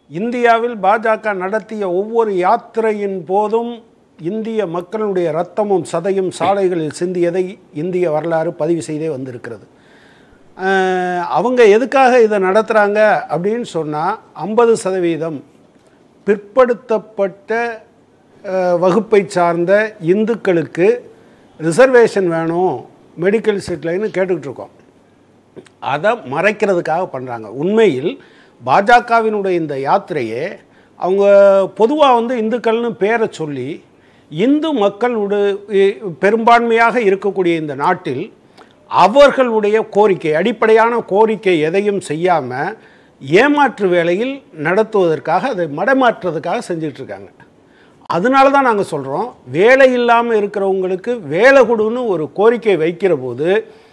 இந்தியாவில் பாஜக நடத்திய ஒவ்வொரு யாத்திரையின் போதும் இந்திய மக்களுடைய ரத்தமும் சதையும் சாலைகளில் சிந்தியதை இந்திய வரலாறு பதிவு செய்தே வந்திருக்கிறது அஹ், அவங்க எதுக்காக இதை நடத்துகிறாங்க அப்படின்னு சொன்னால் ஐம்பது சதவீதம் பிற்படுத்தப்பட்ட அஹ், வகுப்பை சார்ந்த இந்துக்களுக்கு ரிசர்வேஷன் வேணும் மெடிக்கல் சீட்லைன்னு கேட்டுக்கிட்டு இருக்கோம் அதை மறைக்கிறதுக்காக பண்ணுறாங்க உண்மையில் பாஜகவினுடைய இந்த யாத்திரையே அவங்க பொதுவாக வந்து இந்துக்கள்னு பேரை சொல்லி இந்து மக்களுடைய பெரும்பான்மையாக இருக்கக்கூடிய இந்த நாட்டில் அவர்களுடைய கோரிக்கை அடிப்படையான கோரிக்கை எதையும் செய்யாமல் ஏமாற்று வேலையில் நடத்துவதற்காக அதை மடமாற்றுறதுக்காக செஞ்சுட்டு இருக்காங்க அதனால தான் நாங்கள் சொல்கிறோம் வேலை இல்லாமல் இருக்கிறவங்களுக்கு வேலை கொடுன்னு ஒரு கோரிக்கை வைக்கிற போது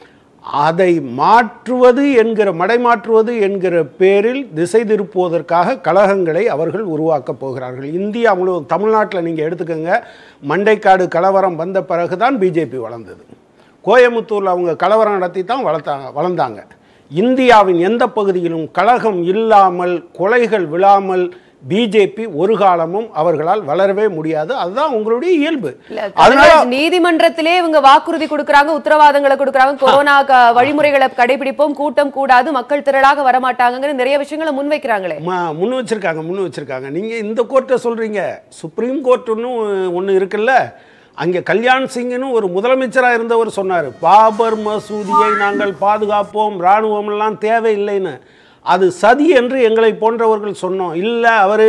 அதை மாற்றுவது என்கிற மடைமாற்றுவது என்கிற பேரில் திசை திருப்புவதற்காக கழகங்களை அவர்கள் உருவாக்கப் போகிறார்கள் இந்தியா முழுவதும் தமிழ்நாட்டில் நீங்கள் எடுத்துக்கோங்க மண்டைக்காடு கலவரம் வந்த பிறகு தான் பிஜேபி வளர்ந்தது கோயமுத்தூரில் அவங்க கலவரம் நடத்தி தான் வளர்த்தாங்க வளர்ந்தாங்க இந்தியாவின் எந்த பகுதியிலும் கழகம் இல்லாமல் கொலைகள் விழாமல் பிஜேபி ஒரு காலமும் அவர்களால் வளரவே முடியாது அதுதான் உங்களுடைய இயல்பு இல்ல, அதனால தமிழக நீதிமன்றத்திலே இவங்க வாக்குறுதி கொடுக்கறாங்க உத்தரவாதங்களை கொடுக்கறாங்க கொரோனா க- வழிமுறைகளை கடைபிடிப்போம் கூட்டம் கூடாது மக்கள் திரளாக வரமாட்டாங்கன்னு நிறைய விஷயங்களை முன்வைக்கிறாங்களே ம- முன் வச்சிருக்காங்க முன் வச்சிருக்காங்க நீங்கள் இந்த கோர்ட்டை சொல்கிறீங்க சுப்ரீம் கோர்ட்டுன்னு ஒன்று இருக்குல்ல அங்கே கல்யாண் சிங்னு ஒரு முதலமைச்சராக இருந்தவர் சொன்னார் பாபர் மசூதியை நாங்கள் பாதுகாப்போம் இராணுவமெல்லாம் தேவையில்லைன்னு அது சதி என்று எங்களை போன்றவர்கள் சொன்னோம் இல்லை அவர்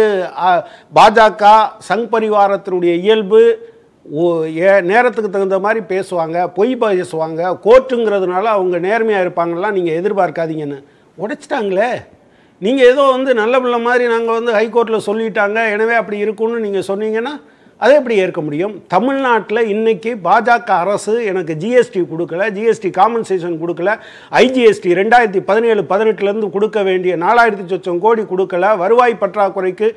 பாஜக சங் பரிவாரத்தினுடைய இயல்பு ஓ- ஏ- நேரத்துக்கு தகுந்த மாதிரி பேசுவாங்க பொய் பேசுவாங்க கோர்ட்டுங்கிறதுனால அவங்க நேர்மையாக இருப்பாங்கலாம் நீங்கள் எதிர்பார்க்காதீங்கன்னு உடைச்சிட்டாங்களே நீங்கள் ஏதோ வந்து நல்ல பிள்ளை மாதிரி நாங்கள் வந்து ஹைகோர்ட்டில் சொல்லிட்டாங்க எனவே அப்படி இருக்கும்னு நீங்கள் சொன்னீங்கன்னா அதை எப்படி ஏற்க முடியும் தமிழ்நாட்டில் இன்னைக்கு பாஜக அரசு எனக்கு ஜிஎஸ்டி கொடுக்கல ஜிஎஸ்டி காம்பன்சேஷன் கொடுக்கல ஐஜிஎஸ்டி ரெண்டாயிரத்தி பதினேழு பதினெட்டுலேருந்து கொடுக்க வேண்டிய நாலாயிரத்தி சொச்சம் கோடி கொடுக்கல வருவாய் பற்றாக்குறைக்கு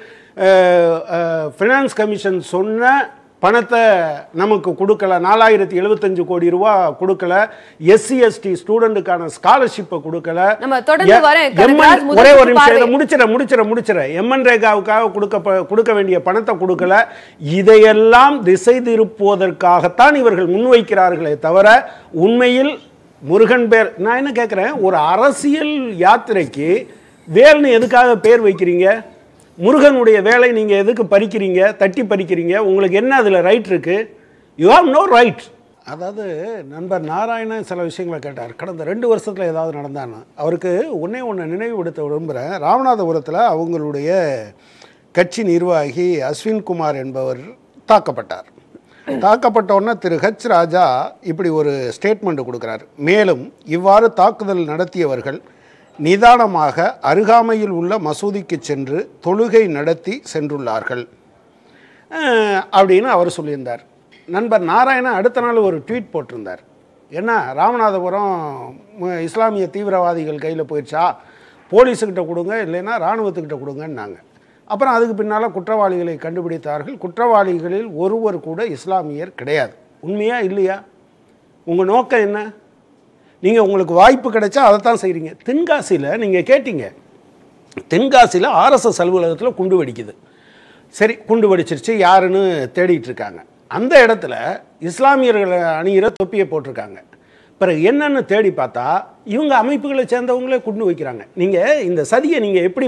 ஃபினான்ஸ் கமிஷன் சொன்ன பணத்தை நமக்கு கொடுக்கல நாலாயிரத்தி எழுபத்தஞ்சு கோடி ரூபா கொடுக்கல எஸ்சி எஸ்டி ஸ்டூடெண்ட்டுக்கான ஸ்காலர்ஷிப்பை கொடுக்கல நம்ம தொடர்ந்து எ- வரேன். எம்என் கனகராஜ் முதல் ஒரே ஒரு சுற்று நிமிஷம் இதை பார்வை. முடிச்சிடறேன் முடிச்சிடறேன் முடிச்சிடறேன் எம்என் ரேகாவுக்காக கொடுக்க கொடுக்க வேண்டிய பணத்தை கொடுக்கல இதையெல்லாம் திசை திருப்புவதற்காகத்தான் இவர்கள் முன்வைக்கிறார்களே தவிர உண்மையில் முருகன் பேர் நான் என்ன கேட்குறேன் ஒரு அரசியல் யாத்திரைக்கு வேல்னு எதுக்காக பேர் வைக்கிறீங்க முருகனுடைய வேலை நீங்கள் எதுக்கு பறிக்கிறீங்க தட்டி பறிக்கிறீங்க உங்களுக்கு என்ன அதில் ரைட் இருக்கு யூ ஹாவ் நோ ரைட் அதாவது நண்பர் நாராயணன் சில விஷயங்களை கேட்டார் கடந்த ரெண்டு வருஷத்தில் ஏதாவது நடந்தான்னு அவருக்கு ஒன்றே ஒன்று நினைவுபடுத்த விரும்புகிறேன் ராமநாதபுரத்தில் அவங்களுடைய கட்சி நிர்வாகி அஸ்வின் குமார் என்பவர் தாக்கப்பட்டார் தாக்கப்பட்ட உடனே திரு ஹெச் ராஜா இப்படி ஒரு ஸ்டேட்மெண்ட் கொடுக்குறார் மேலும் இவ்வாறு தாக்குதல் நடத்தியவர்கள் நிதானமாக அருகாமையில் உள்ள மசூதிக்கு சென்று தொழுகை நடத்தி சென்றுள்ளார்கள் அஹ், அப்படின்னு அவர் சொல்லியிருந்தார் நண்பர் நாராயணன் அடுத்த நாள் ஒரு ட்வீட் போட்டிருந்தார் என்ன ராமநாதபுரம் மு- இஸ்லாமிய தீவிரவாதிகள் கையில் போயிடுச்சா போலீஸுக்கிட்ட கொடுங்க இல்லைன்னா இராணுவத்துக்கிட்ட கொடுங்கன்னாங்க அப்புறம் அதுக்கு பின்னால் குற்றவாளிகளை கண்டுபிடித்தார்கள் குற்றவாளிகளில் ஒருவர் கூட இஸ்லாமியர் கிடையாது உண்மையா இல்லையா உங்கள் நோக்கம் என்ன நீங்கள் உங்களுக்கு வாய்ப்பு கிடைச்சா அதை தான் செய்கிறீங்க தென்காசியில் நீங்கள் கேட்டீங்க தென்காசியில் ஆர்எஸ்எஸ் அலுவலகத்தில் குண்டு வெடிக்குது சரி குண்டு வெடிச்சிருச்சு யாருன்னு தேடிட்டு இருக்காங்க அந்த இடத்துல இஸ்லாமியர்களை அணியிற தொப்பியை போட்டிருக்காங்க பிறகு என்னன்னு தேடி பார்த்தா இவங்க அமைப்புகளை சேர்ந்தவங்களே குண்டு வைக்கிறாங்க நீங்கள் இந்த சதியை நீங்கள் எப்படி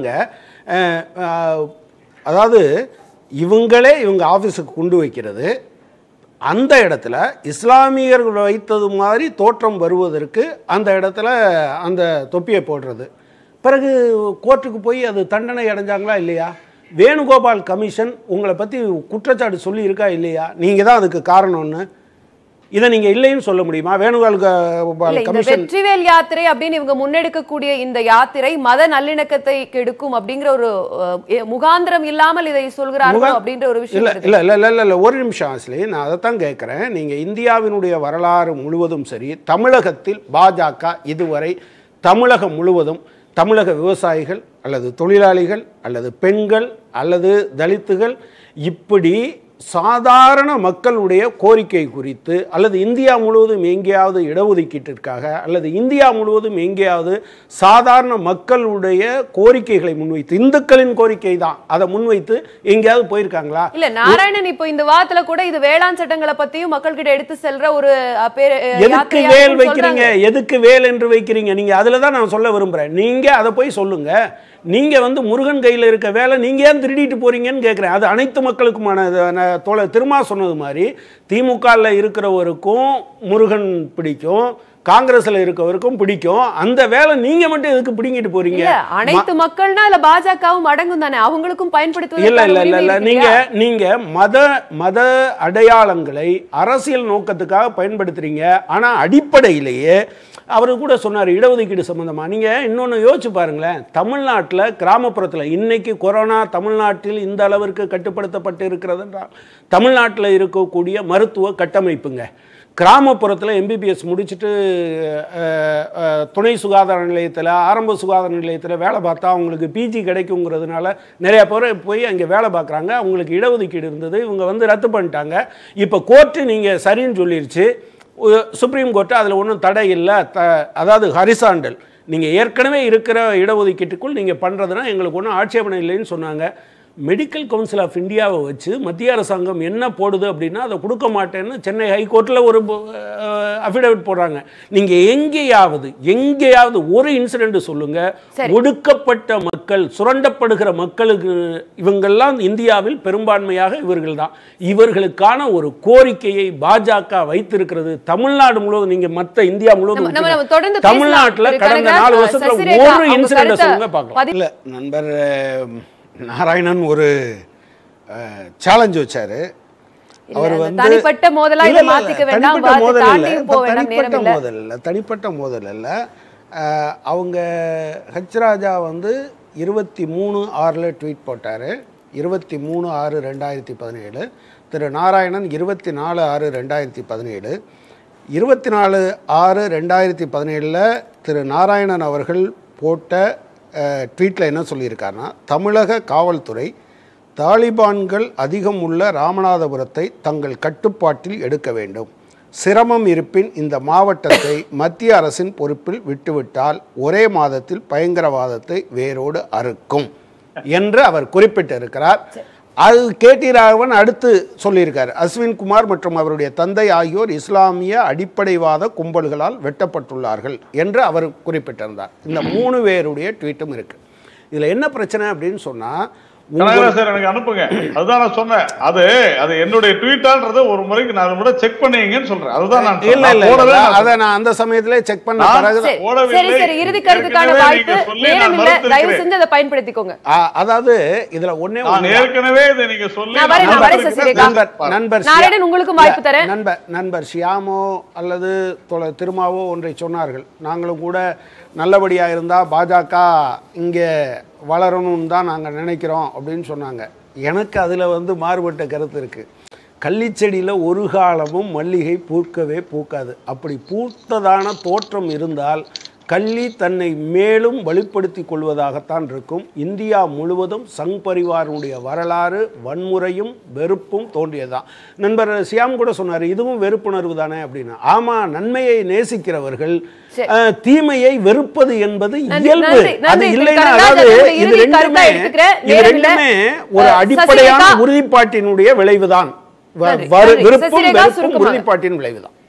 பாருங்கள் அதாவது இவங்களே இவங்க ஆஃபீஸுக்கு குண்டு வைக்கிறது அந்த இடத்துல இஸ்லாமியர்கள் வைத்தது மாதிரி தோற்றம் வருவதற்கு அந்த இடத்துல அந்த தொப்பியை போடுறது பிறகு கோர்ட்டுக்கு போய் அது தண்டனை அடைஞ்சாங்களா இல்லையா வேணுகோபால் கமிஷன் உங்களை பற்றி குற்றச்சாட்டு சொல்லி இருக்கா இல்லையா நீங்கள் தான் அதுக்கு காரணம்னு இதை நீங்கள் இல்லைன்னு சொல்ல முடியுமா வேணுகோபால் இல்ல க- இந்த கமிஷன் வெற்றிவேல் யாத்திரை அப்படின்னு இவங்க முன்னெடுக்கக்கூடிய இந்த யாத்திரை மத நல்லிணக்கத்தை கெடுக்கும் அப்படிங்கிற ஒரு அஹ், எ- முகாந்திரம் இல்லாமல் இதை சொல்கிறார்கள் முகா- அப்படின்ற ஒரு விஷயம் இல்ல இருக்கு. இல்ல இல்ல இல்ல இல்ல இல்ல ஒரு நிமிஷம் ஆஸ்லி நான் அதைத்தான் கேட்குறேன் நீங்க இந்தியாவினுடைய வரலாறு முழுவதும் சரி தமிழகத்தில் பாஜக இதுவரை தமிழகம் முழுவதும் தமிழக விவசாயிகள் அல்லது தொழிலாளிகள் அல்லது பெண்கள் அல்லது தலித்துகள் இப்படி சாதாரண மக்களுடைய கோரிக்கை குறித்து அல்லது இந்தியா முழுவதும் எங்கேயாவது இடஒதுக்கீட்டிற்காக அல்லது இந்தியா முழுவதும் எங்கேயாவது சாதாரண மக்களுடைய கோரிக்கைகளை முன்வைத்து இந்துக்களின் கோரிக்கை தான் அதை முன்வைத்து எங்கேயாவது போயிருக்காங்களா இல்ல நாராயணன் இப்போ இந்த வாரத்துல கூட இது வேளாண் சட்டங்களை பத்தியும் மக்கள் கிட்ட எடுத்து செல்ற ஒரு அஹ், பேரு அஹ், எதுக்கு யாத்திரையா வேல் இருக்குன்னு வைக்கிறீங்க சொல்றாங்க. எதுக்கு வேல் என்று வைக்கிறீங்க நீங்க அதுல தான் நான் சொல்ல விரும்புறேன் நீங்க அதை போய் சொல்லுங்க நீங்க வந்து முருகன் கையில இருக்க வேலை நீங்க ஏன் திருடிட்டு போறீங்கன்னு கேட்குறேன் அது அனைத்து மக்களுக்குமான இது, நான் தோழ திருமா சொன்னது மாதிரி திமுகவில் இருக்கிறவருக்கும் முருகன் பிடிக்கும் காங்கிரஸ்ல இருக்கவருக்கும் பிடிக்கும் அந்த வேலை நீங்க மட்டும் எதுக்கு பிடிங்கிட்டு போறீங்க இல்ல அனைத்து மக்கள்னா இல்ல பாஜகவும் அடங்கும் தானே அவங்களுக்கும் இல்ல பயன்படுத்துவதற்கான இல்ல இல்ல உரிமை இல்ல இருக்கு நீங்க இல்லையா? நீங்க மத மத அடையாளங்களை அரசியல் நோக்கத்துக்காக பயன்படுத்துறீங்க ஆனா அடிப்படையிலேயே அவர் கூட சொன்னார் இடஒதுக்கீடு சம்பந்தமா நீங்க இன்னொன்னு யோசிச்சு பாருங்களேன் தமிழ்நாட்டில் கிராமப்புறத்தில் இன்னைக்கு கொரோனா தமிழ்நாட்டில் இந்த அளவிற்கு கட்டுப்படுத்தப்பட்டு இருக்கிறது என்றால் தமிழ்நாட்டில் இருக்கக்கூடிய மருத்துவ கட்டமைப்புங்க கிராமப்புறத்தில் எம்பிபிஎஸ் முடிச்சுட்டு அஹ், அஹ், துணை சுகாதார நிலையத்தில் ஆரம்ப சுகாதார நிலையத்தில் வேலை பார்த்தா அவங்களுக்கு பிஜி கிடைக்குங்கிறதுனால நிறைய பேர் போய் அங்கே வேலை பார்க்குறாங்க அவங்களுக்கு இடஒதுக்கீடு இருந்தது இவங்க வந்து ரத்து பண்ணிட்டாங்க இப்போ கோர்ட்டு நீங்கள் சரின்னு சொல்லிருச்சு உ- சுப்ரீம் கோர்ட்டு அதில் ஒன்றும் தடை இல்லை த அதாவது ஹரிசாண்டல் நீங்கள் ஏற்கனவே இருக்கிற இடஒதுக்கீட்டுக்குள் நீங்கள் பண்ணுறதுனா எங்களுக்கு ஒன்றும் ஆட்சேபனை இல்லைன்னு சொன்னாங்க மெடிக்கல் கவுன்சில் ஆஃப் இந்தியாவை வச்சு மத்திய அரசாங்கம் என்ன போடுது அப்படின்னா அதை கொடுக்க மாட்டேன்னு சென்னை ஹைகோர்ட்டில் ஒரு அஃபிடவிட் போடுறாங்க நீங்கள் எங்கேயாவது எங்கேயாவது ஒரு இன்சிடென்ட் சொல்லுங்க சரி. ஒடுக்கப்பட்ட மக்கள் சுரண்டப்படுகிற மக்களுக்கு இவங்கெல்லாம் இந்தியாவில் பெரும்பான்மையாக இவர்கள் தான் இவர்களுக்கான ஒரு கோரிக்கையை பாஜக வைத்திருக்கிறது தமிழ்நாடு முழுவதும் நீங்க மத்த இந்தியா முழுவதும் நம்ம- நம்ம தொடர்ந்து விட்டுருங்க. தமிழ்நாட்டுல பேசலாம். கடந்த திரு நாலு கனகராஜ், வருஷத்துல சசிரேகா, ஒரு அவங்க இன்சிடென்ட் கருத்தை சொல்லுங்க பார்க்கலாம் பதி- இல்ல நண்பர் அஹ், நாராயணன் ஒரு சேலஞ்ச் வச்சாரு இல்ல, அவர் அந்த வந்து தனிப்பட்ட மோதலா இல்ல, இதை இல்ல, மாத்திக்க வேண்டாம் தனிப்பட்ட வார்த்தை மோதல் இல்ல. தாண்டியும் போக வேண்டாம் நேரம் தனிப்பட்ட இல்ல மோதல் இல்ல தனிப்பட்ட மோதல் இல்ல அஹ், அவங்க ஹெச் ராஜா வந்து இருபத்தி மூணு ஆறில் ட்வீட் போட்டார் இருபத்தி மூணு ஆறு ரெண்டாயிரத்தி பதினேழு திரு நாராயணன் இருபத்தி நாலு ஆறு ரெண்டாயிரத்தி பதினேழு இருபத்தி நாலு ஆறு ரெண்டாயிரத்தி பதினேழில் திரு நாராயணன் அவர்கள் போட்ட ட்வீட்டில் என்ன சொல்லியிருக்காருன்னா தமிழக காவல்துறை தாலிபான்கள் அதிகம் உள்ள ராமநாதபுரத்தை தங்கள் கட்டுப்பாட்டில் எடுக்க வேண்டும் சிரமம் இருப்பின் இந்த மாவட்டத்தை மத்திய அரசின் பொறுப்பில் விட்டுவிட்டால் ஒரே மாதத்தில் பயங்கரவாதத்தை வேரோடு அறுக்கும் என்று அவர் குறிப்பிட்டிருக்கிறார் அது கேடி ராகவன் அடுத்து சொல்லியிருக்கார் அஸ்வின் குமார் மற்றும் அவருடைய தந்தை ஆகியோர் இஸ்லாமிய அடிப்படைவாத கும்பல்களால் வெட்டப்பட்டுள்ளார்கள் என்று அவர் குறிப்பிட்டிருந்தார் இந்த மூணு பேருடைய ட்வீட்டும் இருக்கு இதுல என்ன பிரச்சனை அப்படின்னு சொன்னா உங்க- கனகராஜ் சார் எனக்கு அனுப்புங்க அதுதான் நான் சொன்னேன் அது அது என்னுடைய ட்வீட்டான்றத ஒரு முறைக்கு நான் முறை செக் பண்ணீங்கன்னு சொல்றேன் அதுதான் நான் இல்ல சொன்னேன். இல்ல நான் போடவே இல்ல, நான் அதை நான் அந்த சமயத்திலே செக் பண்ண நான் பிறகு சரி, ஓடவில்லை. சரி சரி இறுதி கருத்துக்கான ஏற்கனவே வாய்ப்பு நீங்க சொல்லி நேரம் நான் இல்ல தயவு மறுத்திருக்கிறேன். செஞ்சு அதை பயன்படுத்திக்கோங்க அதாவது இதுல ஒண்ணே நான் ஒண்ணு ஏற்கனவே இதை நீங்க சொல்லி நான் வரேன், நான் வரேன் மறுத்திருக்கிறேன். சசிரேகா. நண்பர் நண்பர் ஷியா- நாராயணன் உங்களுக்கும் வாய்ப்பு இல்ல, தரேன். நண்பர் நண்பர் ஷியாமோ அல்லது தொல திருமாவோ ஒன்றை சொன்னார்கள் நாங்களும் கூட நல்லபடியா இருந்தா பாஜக இங்க வளரணும்னு தான் நாங்க நினைக்கிறோம் அப்படின்னு சொன்னாங்க எனக்கு அதுல வந்து மாறுபட்ட கருத்து இருக்கு கள்ளிச்செடியில் ஒரு காலமும் மல்லிகை பூக்கவே பூக்காது அப்படி பூத்ததான தோற்றம் இருந்தால் கள்ளி தன்னை மேலும் வலுப்படுத்தி கொள்வதாகத்தான் இருக்கும் இந்தியா முழுவதும் சங் பரிவாரனுடைய வரலாறு வன்முறையும் வெறுப்பும் தோன்றியதுதான் நண்பர் சியாம் கூட சொன்னார் இதுவும் வெறுப்புணர்வு தானே அப்படின்னு ஆமா நன்மையை நேசிக்கிறவர்கள் சரி. அஹ், தீமையை வெறுப்பது என்பது நன்றி, இயல்பு நன்றி, அது நன்றி. திரு இல்லைன்னா கனகராஜ், அதாவது உங்களுடைய இது இறுதி கருத்தா ரெண்டுமே எடுத்துக்கிறேன். இது நேரம் இல்ல. ரெண்டுமே ஒரு அஹ், அடிப்படையான சசிரேகா. உறுதிப்பாட்டினுடைய விளைவுதான் வ- நன்றி, வரு- நன்றி. விருப்பம் சசிரேகா வெறுப்பும் சுருக்கமாக. உறுதிப்பாட்டின் விளைவுதான்